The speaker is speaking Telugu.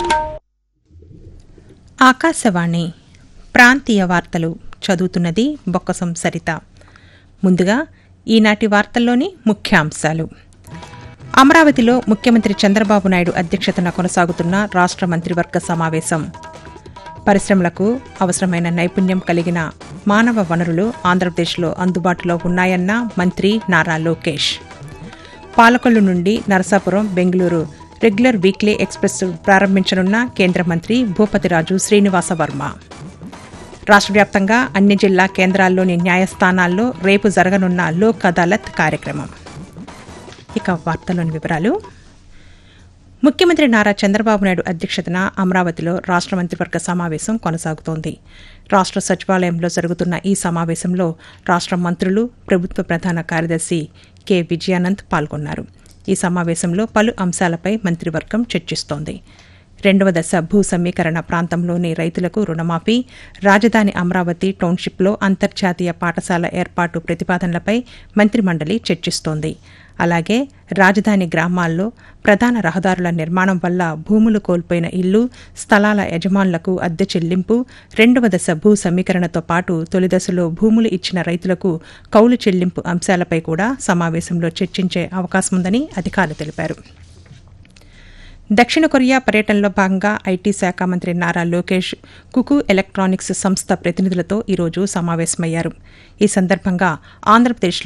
ఆకాశవాణి ప్రాంతీయ వార్తలు చదువుతున్నది బొక్కసం సరిత ముందుగా ఈనాటి వార్తల్లోని ముఖ్యాంశాలు అమరావతిలో ముఖ్యమంత్రి చంద్రబాబు నాయుడు అధ్యక్షతన కొనసాగుతున్న రాష్ట్ర మంత్రివర్గ సమావేశం పరిశ్రమలకు అవసరమైన నైపుణ్యం కలిగిన మానవ వనరులు ఆంధ్రప్రదేశ్లో అందుబాటులో ఉన్నాయన్న మంత్రి నారా లోకేష్ పాలకొల్లు నుండి Narasapuram Bengaluru regular weekly express ప్రారంభించనున్న కేంద్ర మంత్రి భూపతిరాజు శ్రీనివాస వర్మ రాష్ట్ర వ్యాప్తంగా అన్ని జిల్లా కేంద్రాల్లోని న్యాయస్థానాల్లో రేపు జరగనున్న లోక్ అదాలత్ కార్యక్రమం ఇక వార్తలోని వివరాలు ముఖ్యమంత్రి నారా చంద్రబాబు నాయుడు అధ్యక్షతన అమరావతిలో రాష్ట్ర మంత్రివర్గ సమావేశం కొనసాగుతోంది రాష్ట్ర సచివాలయంలో జరుగుతున్న ఈ సమావేశంలో రాష్ట్ర మంత్రులు ప్రభుత్వ ప్రధాన కార్యదర్శి కె విజయానంద్ పాల్గొన్నారు ఈ సమావేశంలో పలు అంశాలపై మంత్రివర్గం చర్చిస్తోంది రెండవ దశ భూ సమీకరణ ప్రాంతంలోని రైతులకు రుణమాఫీ రాజధాని అమరావతి టౌన్షిప్లో అంతర్జాతీయ పాఠశాల ఏర్పాటు ప్రతిపాదనలపై మంత్రిమండలి చర్చిస్తోంది అలాగే రాజధాని గ్రామాల్లో ప్రధాన రహదారుల నిర్మాణం వల్ల భూములు కోల్పోయిన ఇల్లు స్థలాల యజమానులకు అద్దె చెల్లింపు రెండవ దశ భూ సమీకరణతో పాటు తొలి దశలో భూములు ఇచ్చిన రైతులకు కౌలు చెల్లింపు అంశాలపై కూడా సమావేశంలో చర్చించే అవకాశముందని అధికారులు తెలిపారు దక్షిణ కొరియా పర్యటనలో భాగంగా ఐటీ శాఖ మంత్రి నారా లోకేష్ కుకు ఎలక్ట్రానిక్స్ సంస్థ ప్రతినిధులతో ఈరోజు సమావేశమయ్యారు ఈ సందర్భంగా ఆంధ్రప్రదేశ్లో